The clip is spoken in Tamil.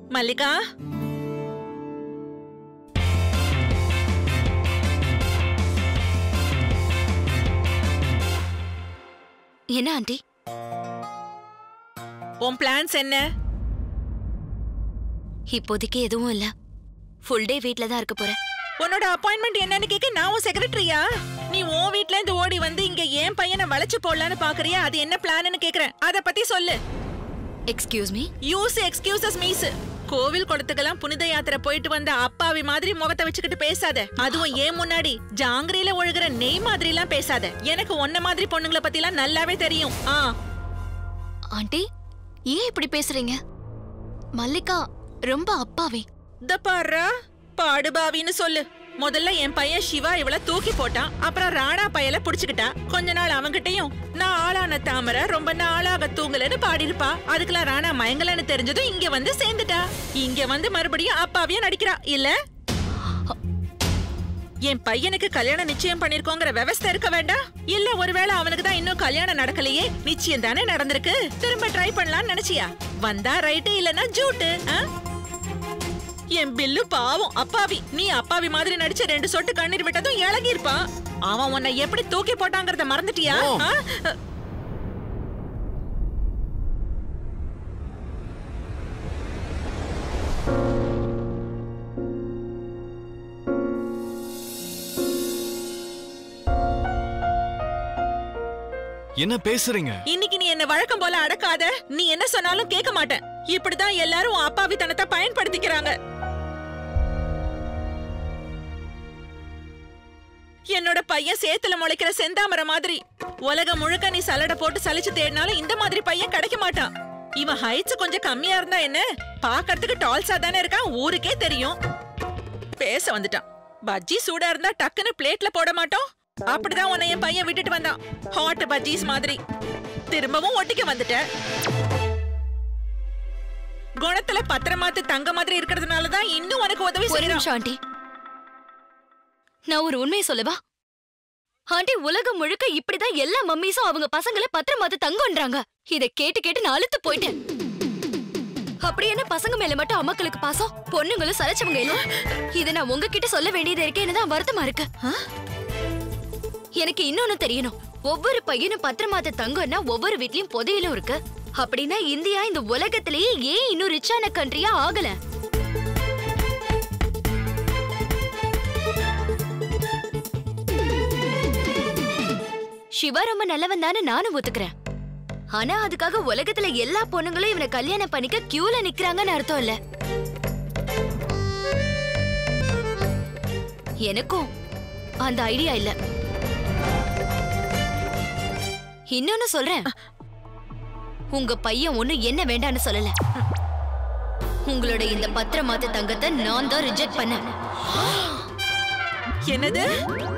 மல்லிகா என்ன ஆண்டி உன் பிளான்ஸ் என்ன இப்போதைக்கு எதுவும் இல்ல ஃபுல் டே வீட்ல தான் இருக்க போறேன் உன்னோட அப்பாயின்மெண்ட் என்னன்னு கேட்க நான் உன் செக்ரட்டரியா நீ உன் வீட்ல இருந்து ஓடி வந்து இங்க என் பையனை வளைச்சு போடலான்னு பாக்குறியா அது என்ன பிளான்னு கேக்குறேன் அத பத்தி சொல்லு எக்ஸ்கியூஸ் மீ யூஸ் எக்ஸ்கியூசஸ் மீஸ் கோவில் குளத்துக்கெல்லாம் புனித யாத்திரை போயிட்டு வந்த அப்பாவி மாதிரி முகத்தை வச்சுக்கிட்டு பேசாத அதுவும் ஏன் முன்னாடி ஜாங்கிரியில ஒழுகுற நெய் மாதிரி எல்லாம் பேசாத எனக்கு ஒன்ன மாதிரி பொண்ணுங்களை பத்தி எல்லாம் நல்லாவே தெரியும் ஆ ஆண்டி ஏன் இப்படி பேசுறீங்க மல்லிகா ரொம்ப அப்பாவே இந்த பாருடா பாடுபாவின்னு சொல்லு முதல்ல என் பையன் சிவா இவள தூக்கி போட்டான் அப்புறம் ராணா பையல புடிச்சுக்கிட்டா கொஞ்ச நாள் அவன்கிட்டயும் நான் ஆளான தாமரை ரொம்ப நாளாக தூங்கலன்னு பாடிருப்பா அதுக்கெல்லாம் ராணா மயங்கலன்னு தெரிஞ்சதும் இங்க வந்து சேர்ந்துட்டா இங்க வந்து மறுபடியும் அப்பாவியா நடிக்கிறா இல்ல என் பையனுக்கு கல்யாணம் நிச்சயம் பண்ணிருக்கோங்கிற விவஸ்தை இருக்க வேண்டாம் இல்ல ஒருவேளை அவனுக்கு தான் இன்னும் கல்யாணம் நடக்கலையே நிச்சயம் தானே நடந்திருக்கு திரும்ப ட்ரை பண்ணலாம்னு நினைச்சியா வந்தா ரைட்டு இல்லனா ஜூட்டு ஆ? என் பில்லு பாவம் அப்பாவி நீ அப்பாவி மாதிரி நடிச்ச ரெண்டு சொட்டு கண்ணீர் விட்டதும் இழகி இருப்பான் அவன் உன்னை எப்படி தூக்கி போட்டாங்கறத மறந்துட்டியா ஓ. ஆ? என்ன பேசுறீங்க இன்னைக்கு நீ என்ன வழக்கம் போல அடக்காத நீ என்ன சொன்னாலும் கேட்க மாட்டேன் இப்படிதான் எல்லாரும் உன் அப்பாவித்தனத்தை பயன்படுத்திக்கிறாங்க என்னோட பையன் சேத்துல முளைக்கிற செந்தாமரை மாதிரி உலகம் முழுக்க நீ சலடை போட்டு சலிச்சு தேடினாலும் இந்த மாதிரி பையன் கிடைக்க மாட்டான் இவன் ஹைட்ஸ் கொஞ்சம் கம்மியா இருந்தா என்ன பாக்கறதுக்கு டால்ஸா தானே இருக்கான் ஊருக்கே தெரியும் பேச வந்துட்டான் பஜ்ஜி சூடா இருந்தா டக்குன்னு பிளேட்ல போட மாட்டோம் அப்படிதான் உன்னை என் பையன் விட்டுட்டு வந்தான் ஹாட் பஜ்ஜீஸ் மாதிரி திரும்பவும் ஒட்டிக்க வந்துட்ட குணத்துல பத்திரமாத்து தங்க மாதிரி இருக்கிறதுனால தான் இன்னும் உனக்கு உதவி ஒரு செய்யறான் நிமிஷம் ஆண்டி நான் ஒரு உண்மையை சொல்லவா ஆண்டி உலகம் முழுக்க இப்படிதான் எல்லா மம்மிஸும் அவங்க பசங்களை பத்திரமாத்து தங்கன்றாங்க இத கேட்டு கேட்டு நான் அழுத்து போயிட்டேன் அப்படி என்ன பசங்க மேல மட்டும் அம்மாக்களுக்கு பாசம் பொண்ணுங்களும் சலைச்சவங்க இல்ல இத நான் உங்ககிட்ட சொல்ல வேண்டியது இருக்கேன்னு தான் வருத்தமா இருக்கு ஆ? எனக்கு இன்னொன்னு தெரியணும் ஒவ்வொரு பையனும் பத்திரமாத்த தங்கம்னா ஒவ்வொரு வீட்லயும் புதையலும் இருக்கு அப்படின்னா இந்தியா இந்த உலகத்திலேயே ஏன் இன்னும் ரிச்சான கண்ட்ரியா ஆகல சிவா ரொம்ப நல்லவன் தானே நானும் ஒத்துக்கிறேன் ஆனா அதுக்காக உலகத்துல எல்லா பொண்ணுங்களும் இவனை கல்யாணம் பண்ணிக்க கியூல நிக்கிறாங்கன்னு அர்த்தம் இல்ல எனக்கும் அந்த ஐடியா இல்ல இன்னொன்னு சொல்றேன் உங்க பையன் ஒண்ணு என்ன வேண்டான்னு சொல்லல உங்களோட இந்த பத்திரமாத்த தங்கத்தை நான் தான் ரிஜெக்ட் பண்ணேன் என்னது